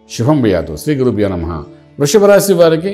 శుభం బియాతు శ్రీ గురుభ్యో నమ వృషభ రాశి వారికి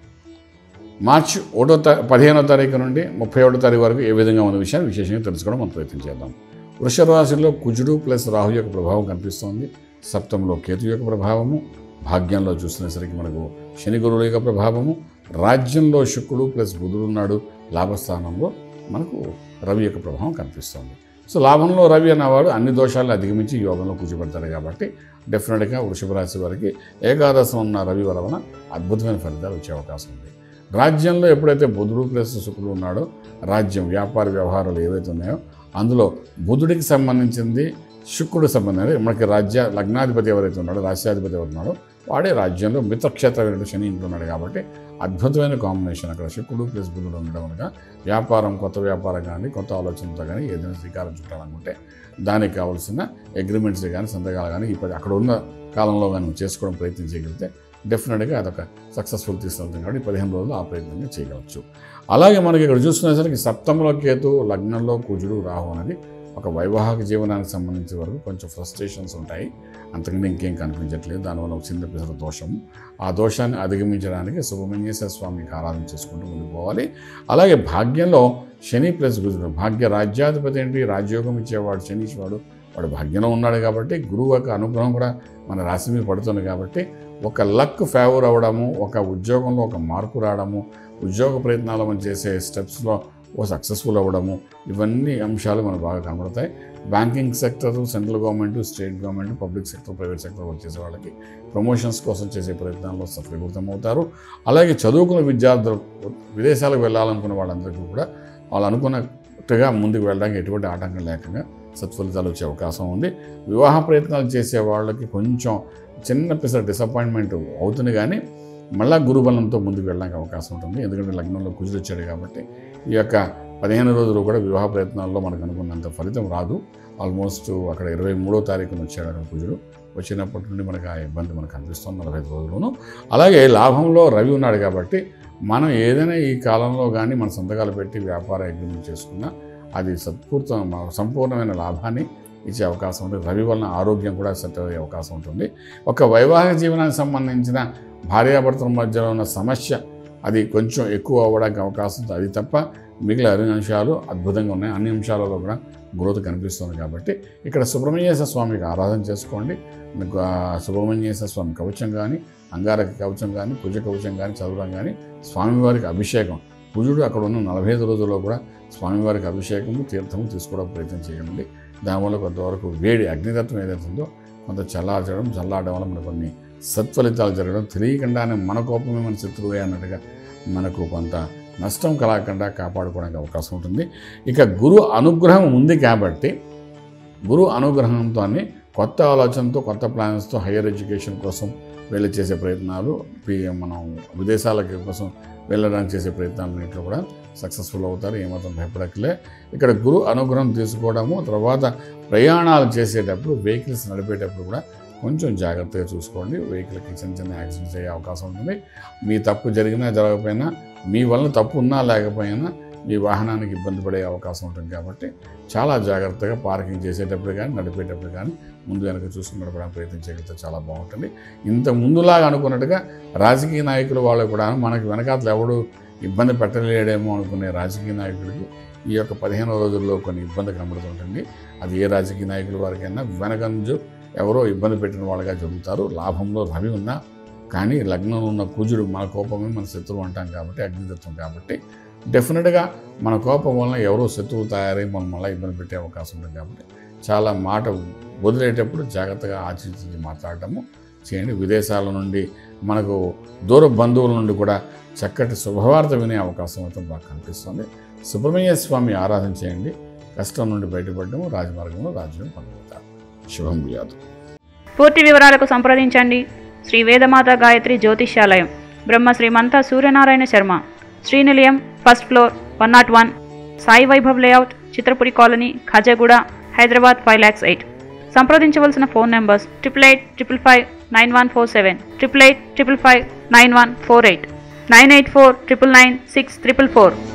మార్చి ఒకటో తా పదిహేనో తారీఖు నుండి ముప్పై ఒకటో తారీఖు వరకు ఏ విధంగా ఉన్న విషయాన్ని విశేషంగా తెలుసుకోవడం మనం ప్రయత్నం చేద్దాం వృషభ రాశిలో కుజుడు ప్లస్ రాహు యొక్క ప్రభావం కనిపిస్తోంది సప్తంలో కేతు యొక్క ప్రభావము భాగ్యంలో చూసినసరికి మనకు శని గురువుల యొక్క ప్రభావము రాజ్యంలో శుక్రుడు ప్లస్ బుధుడు ఉన్నాడు లాభస్థానంలో మనకు రవి యొక్క ప్రభావం కనిపిస్తోంది సో లాభంలో రవి అన్నవాడు అన్ని దోషాలను అధిగమించి యోగంలో కూర్చోబెడతాడు కాబట్టి డెఫినెట్గా వృషభ రాశి వారికి ఏకాదశం ఉన్న రవి వలన అద్భుతమైన ఫలితాలు వచ్చే అవకాశం ఉంది రాజ్యంలో ఎప్పుడైతే బుధుడు ప్లస్ శుక్రుడు ఉన్నాడో రాజ్యం వ్యాపార వ్యవహారాలు ఏవైతే ఉన్నాయో అందులో బుధుడికి సంబంధించింది శుక్రుడికి సంబంధించి మనకి రాజ్య లగ్నాధిపతి ఎవరైతే ఉన్నాడో రాష్ట్రాధిపతి ఎవరు ఉన్నాడో వాడే రాజ్యంలో మిత్రక్షేత్రమైన శని ఇంట్లో ఉన్నాడు కాబట్టి అద్భుతమైన కాంబినేషన్ అక్కడ శుక్రుడు ప్లస్ బుధుడు ఉండడం వల్ల వ్యాపారం కొత్త వ్యాపారం కానీ కొత్త ఆలోచనతో కానీ ఏదైనా శ్రీకారం చుట్టాలనుకుంటే దానికి కావాల్సిన అగ్రిమెంట్స్ కానీ సంతకాలు కానీ ఇప్పుడు అక్కడ ఉన్న కాలంలో కానీ చేసుకోవడం ప్రయత్నం చేయగలిగితే డెఫినెట్గా అదొక సక్సెస్ఫుల్ తీసుకెళ్తాం కాబట్టి పదిహేను రోజులు ఆ ప్రయత్నంగా చేయగలచ్చు అలాగే మనకి ఇక్కడ చూసుకునేసరికి సప్తంలో కేతు లగ్నంలో కుజుడు రాహు అనేది ఒక వైవాహిక జీవనానికి సంబంధించిన వరకు కొంచెం ఫ్రస్ట్రేషన్స్ ఉంటాయి అంతకంటే ఇంకేం కనిపించట్లేదు దానివల్ల ఒక చిన్న పిసర దోషము ఆ దోషాన్ని అధిగమించడానికి సుబ్రహ్మణ్యేశ్వర స్వామికి ఆరాధన చేసుకుంటూ ముందుకు పోవాలి అలాగే భాగ్యంలో శని ప్లస్ గురుడు భాగ్య రాజ్యాధిపతి ఏంటి రాజ్యోగం ఇచ్చేవాడు శనీశ్వరుడు వాడు భాగ్యంలో ఉన్నాడు కాబట్టి గురువు యొక్క అనుగ్రహం కూడా మన రాశి మీద పడుతుంది కాబట్టి ఒక లక్ ఫేవర్ అవ్వడము ఒక ఉద్యోగంలో ఒక మార్పు రావడము ఉద్యోగ ప్రయత్నాలు మనం చేసే స్టెప్స్లో ఓ సక్సెస్ఫుల్ అవ్వడము ఇవన్నీ అంశాలు మనకు బాగా కనబడతాయి banking sector central government state government public sector private sector work చేసే వాళ్ళకి ప్రమోషన్స్ కోసం చేసే ప్రయత్నాల్లో సఫలీకృతం అవుతారు అలాగే చదువుకున్న విద్యార్థులు విదేశాలకు వెళ్ళాలనుకున్న వాళ్ళందరికీ కూడా వాళ్ళు అనుకున్నట్టుగా ముందుకు వెళ్ళడానికి ఎటువంటి ఆటంకం లేకుండా సత్ఫలితాలు వచ్చే అవకాశం ఉంది వివాహ ప్రయత్నాలు చేసే వాళ్ళకి కొంచెం చిన్న పిసర డిసప్పాయింట్మెంట్ అవుతుంది కానీ మళ్ళా గురుబలంతో ముందుకు వెళ్ళడానికి అవకాశం ఉంటుంది ఎందుకంటే లగ్నంలో కుజుడు వచ్చాడు కాబట్టి ఈ యొక్క పదిహేను రోజులు కూడా వివాహ ప్రయత్నాల్లో మనకు అనుకున్నంత ఫలితం రాదు ఆల్మోస్ట్ అక్కడ ఇరవై మూడో తారీఖున వచ్చాడు అక్కడ కుజుడు వచ్చినప్పటి నుండి మనకు ఆ ఇబ్బంది మనకు అనిపిస్తుంది నలభై ఐదు రోజుల్లోనూ అలాగే లాభంలో రవి ఉన్నాడు కాబట్టి మనం ఏదైనా ఈ కాలంలో కానీ మన సంతకాలు పెట్టి వ్యాపార అగ్రిమెంట్ చేసుకున్నా అది సత్పూర్త సంపూర్ణమైన లాభాన్ని ఇచ్చే అవకాశం ఉంటుంది రవి వలన ఆరోగ్యం కూడా సెట్ అయ్యే అవకాశం ఉంటుంది ఒక వైవాహిక జీవనానికి సంబంధించిన భార్యాభర్తల మధ్యలో ఉన్న సమస్య అది కొంచెం ఎక్కువ అవ్వడానికి అవకాశం ఉంది అది తప్ప మిగిలిన అన్ని అంశాలు అద్భుతంగా ఉన్నాయి అన్ని అంశాలలో కూడా గ్రోత్ కనిపిస్తుంది కాబట్టి ఇక్కడ సుబ్రహ్మణ్యేశ్వర స్వామికి ఆరాధన చేసుకోండి మీకు ఆ సుబ్రహ్మణ్యేశ్వర స్వామి కవచం కానీ అంగారక కవచం కానీ కుజ కవచం కానీ చదవడం కానీ స్వామివారికి అభిషేకం కుజుడు అక్కడ ఉన్న నలభై ఐదు రోజుల్లో కూడా స్వామివారికి అభిషేకము తీర్థము తీసుకోవడం ప్రయత్నం చేయండి దానివల్ల కొంతవరకు వేడి అగ్నితత్వం ఏదైతే ఉందో కొంత చల్లార్చడం చల్లారడం వల్ల మనకు కొన్ని సత్ఫలితాలు జరగడం తెలియకుండానే మన కోపమే మన శత్రువే అన్నట్టుగా మనకు కొంత నష్టం కలగకుండా కాపాడుకోవడానికి అవకాశం ఉంటుంది ఇక గురు అనుగ్రహం ఉంది కాబట్టి గురు అనుగ్రహంతో కొత్త ఆలోచనతో కొత్త ప్లాన్స్తో హయ్యర్ ఎడ్యుకేషన్ కోసం వెళ్ళి చేసే ప్రయత్నాలు పి- మనం విదేశాలకి కోసం వెళ్ళడానికి చేసే ప్రయత్నాలన్నింటిలో కూడా సక్సెస్ఫుల్ అవుతారు ఏమాత్రం భయపడక్కలే ఇక్కడ గురు అనుగ్రహం తీసుకోవడము తర్వాత ప్రయాణాలు చేసేటప్పుడు వెహికల్స్ నడిపేటప్పుడు కూడా కొంచెం జాగ్రత్తగా చూసుకోండి వెహికల్కి చిన్న చిన్న యాక్సిడెంట్స్ అయ్యే అవకాశం ఉంటుంది మీ తప్పు జరిగినా జరగకపోయినా మీ వలన తప్పు ఉన్నా లేకపోయినా మీ వాహనానికి ఇబ్బంది పడే అవకాశం ఉంటుంది కాబట్టి చాలా జాగ్రత్తగా పార్కింగ్ చేసేటప్పుడు కానీ నడిపేటప్పుడు కానీ ముందు వెనక చూసుకుని నడపడానికి ప్రయత్నం చేయగలిగితే చాలా బాగుంటుంది ఇంత ముందులాగా అనుకున్నట్టుగా రాజకీయ నాయకులు వాళ్ళు కూడా మనకి వెనకాతలు ఎవడు ఇబ్బంది పెట్టలేడేమో అనుకునే రాజకీయ నాయకుడికి ఈ యొక్క పదిహేను రోజుల్లో కొన్ని ఇబ్బంది కనబడుతుంటుంది అది ఏ రాజకీయ నాయకుల వారికైనా వెనకంజు ఎవరో ఇబ్బంది పెట్టిన వాళ్ళుగా జరుగుతారు లాభంలో రవి ఉన్నా కానీ లగ్నంలో ఉన్న కుజుడు మన కోపమే మన శత్రువు అంటాం కాబట్టి అగ్నితత్వం కాబట్టి డెఫినెట్గా మన కోపం వలన ఎవరో శత్రువు తయారై మనం మళ్ళీ ఇబ్బంది పెట్టే అవకాశం ఉంటుంది కాబట్టి చాలా మాట వదిలేటప్పుడు జాగ్రత్తగా ఆచితూచి మాట్లాడటము చేయండి విదేశాల నుండి మనకు దూర బంధువుల నుండి కూడా చక్కటి శుభవార్త వినే అవకాశం అయితే బాగా కనిపిస్తుంది సుబ్రహ్మణ్య స్వామి ఆరాధన చేయండి కష్టం నుండి బయటపడటము రాజమార్గంలో రాజ్యం పొందుతారు శుభం వ్యాధు పూర్తి వివరాలకు సంప్రదించండి Shri Vedamata Gayatri Jyotishyalayam Brahma Srimantha Suryanarayana Sharma Srinilayam first floor one not one Sai Vaibhav layout Chitrapuri colony Khajaguda Hyderabad five lakhs eight సంప్రదించవలసిన phone numbers triple eight triple five nine one four seven triple eight triple five nine one four eight nine eight four triple nine six triple four